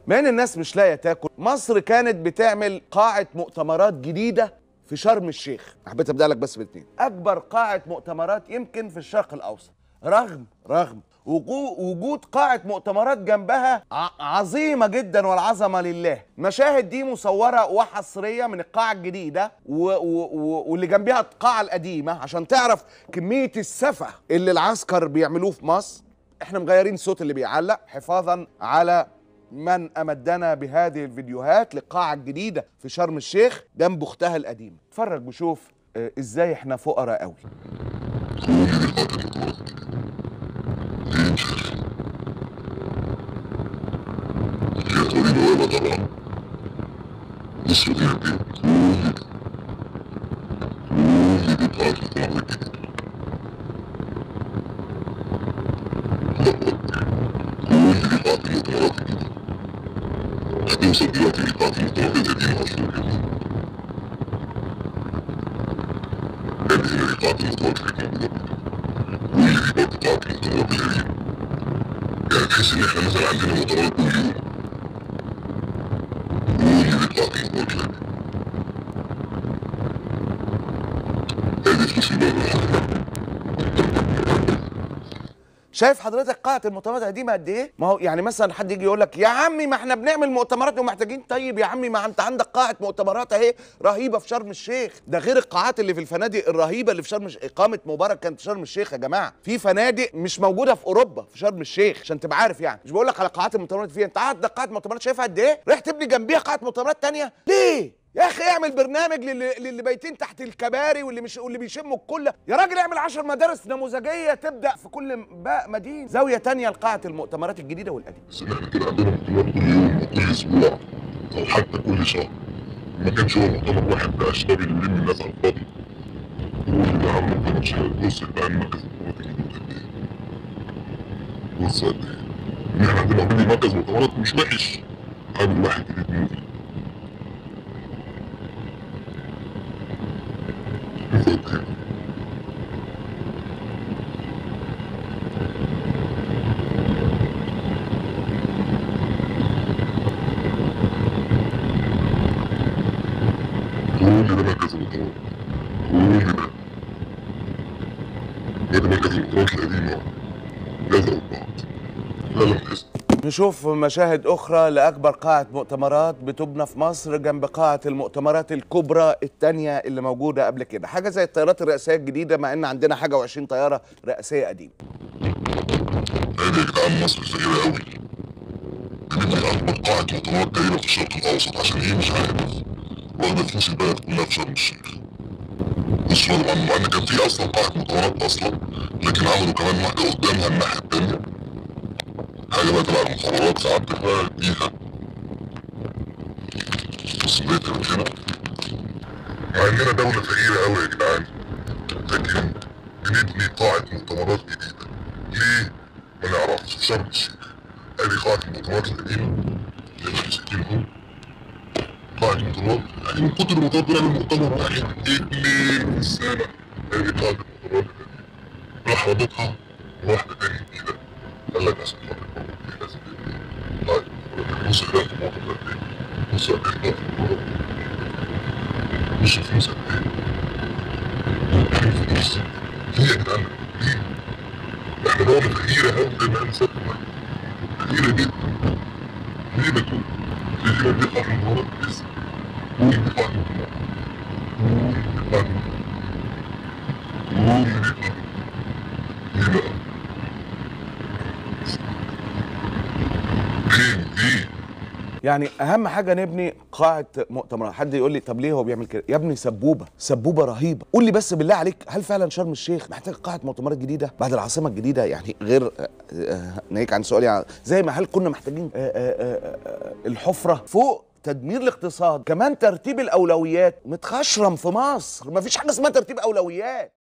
بما ان الناس مش لاقيه تاكل مصر كانت بتعمل قاعه مؤتمرات جديده في شرم الشيخ حبيت ابدا لك بس بالاثنين اكبر قاعه مؤتمرات يمكن في الشرق الاوسط رغم رغم وجو- وجود قاعة مؤتمرات جنبها ع- عظيمة جدا والعظمة لله المشاهد دي مصورة وحصرية من القاعة الجديدة و و و واللي جنبها القاعة القديمة عشان تعرف كمية السفة اللي العسكر بيعملوه في مصر احنا مغيرين الصوت اللي بيعلق حفاظا على من امدنا بهذه الفيديوهات للقاعة الجديدة في شرم الشيخ جنب اختها القديمة اتفرج وشوف اه، ازاي احنا فقراء قوي هي طريقة ولا طبعا مصر دي دي كل دي بتاعت الطلبة الجديدة كل دي بتاعت المؤتمرات الجديدة هتوصل دلوقتي بتاعت المؤتمرات القديمة أصلا يعني هنا دي بتاعت المؤتمرات اللي موجودة كل دي بقى بتاعت المؤتمرات القديمة يعني تحس إن إحنا مثلا عندنا مؤتمرات كل يوم واللي بيطلع في المؤتمرات هذه فلوس البلد شايف حضرتك قاعة المؤتمرات القديمة قد ايه؟ ما هو يعني مثلا حد يجي يقول لك يا عمي ما احنا بنعمل مؤتمرات ومحتاجين طيب يا عمي ما انت عندك قاعة مؤتمرات اهي رهيبة في شرم الشيخ، ده غير القاعات اللي في الفنادق الرهيبة اللي في شرم الشيخ، إقامة مبارك كانت في شرم الشيخ يا جماعة، في فنادق مش موجودة في أوروبا في شرم الشيخ عشان تبقى عارف يعني، مش بقول لك على قاعات المؤتمرات فيها، انت عندك قاعة مؤتمرات شايفها قد ايه؟ رايح تبني جنبيها قاعة مؤتمرات تانية؟ ليه؟ يا اخي اعمل برنامج للي, للي بايتين تحت الكباري واللي مش واللي بيشموا الكل يا راجل اعمل 10 مدارس نموذجيه تبدا في كل باء مدينه زاويه تانية لقاعه المؤتمرات الجديده والقديمه بس إن إحنا كده عندنا مؤتمرات كل يوم وكل أسبوع أو حتى كل شهر ما كانش هو مؤتمر واحد بقى شباب اللي بيلم الناس على الفاضي واللي ده عامل مؤتمر شباب بص بقى المركز المؤتمرات الجديد قد إيه بص قد إيه إن إحنا عندنا أوريدي مركز مؤتمرات مش وحش عامل واحد جديد موفي شوف قد إيه كل ده مركز المؤتمرات كل ده ده مركز المؤتمرات القديمة لزقوا ببعض لا لا تحس نشوف مشاهد اخرى لاكبر قاعه مؤتمرات بتبنى في مصر جنب قاعه المؤتمرات الكبرى الثانيه اللي موجوده قبل كده حاجه زي الطيارات الرئاسيه الجديده مع ان عندنا حاجه و20 طياره رئاسيه قديمه هذه يا جدعان مصر فقيرة أوي بنبني أكبر قاعة مؤتمرات تقريبا في الشرق الأوسط عشان إيه مش عارف واخدة فلوس البلد كلها في شرم الشيخ بص طبعا مع إن كان في أصلا قاعة مؤتمرات أصلا لكن عملوا كمان واحدة قدامها الناحية التانية حاجة بقى تبع المخابرات ساعات دفاع بيها بص بيت هنا مع إننا دولة فقيرة أوي يا جدعان لكن بنبني قاعة مؤتمرات جديدة ليه؟ ما نعرفش في شرم الشيخ ادي قاعة المؤتمرات القديمة اللي احنا ساكنين اهو قاعة المؤتمرات يعني من كتر المؤتمرات بنعمل مؤتمر واحد اتنين في السنة ادي قاعة المؤتمرات القديمة راح رابطها بواحدة تانية جديدة قال لك عشان خاطر الموضوع دي لازم تبني قاعة المؤتمرات بص كده في الموضوع ده قد ايه بص قد ايه قاعة المؤتمرات بص الفلوس قد ايه الفلوس ليه يا جدعان ليه؟ احنا دولة فقيرة أوي زي ما احنا ساكن فقيرة جدا ليه بتقول؟ ليه بيطلع في المباراة بس مين بيطلع في المباراة؟ مين بيطلع في المباراة؟ مين بيطلع في المباراة؟ ليه بقى؟ فين؟ ليه؟ يعني اهم حاجه نبني قاعه مؤتمرات حد يقول لي طب ليه هو بيعمل كده يا ابني سبوبه سبوبه رهيبه قول لي بس بالله عليك هل فعلا شرم الشيخ محتاج قاعه مؤتمرات جديده بعد العاصمه الجديده يعني غير آه، آه، ناهيك عن سؤالي عن- زي ما هل كنا محتاجين آه، آه، آه، آه، الحفره فوق تدمير الاقتصاد كمان ترتيب الاولويات متخشرم في مصر مفيش حاجه اسمها ترتيب اولويات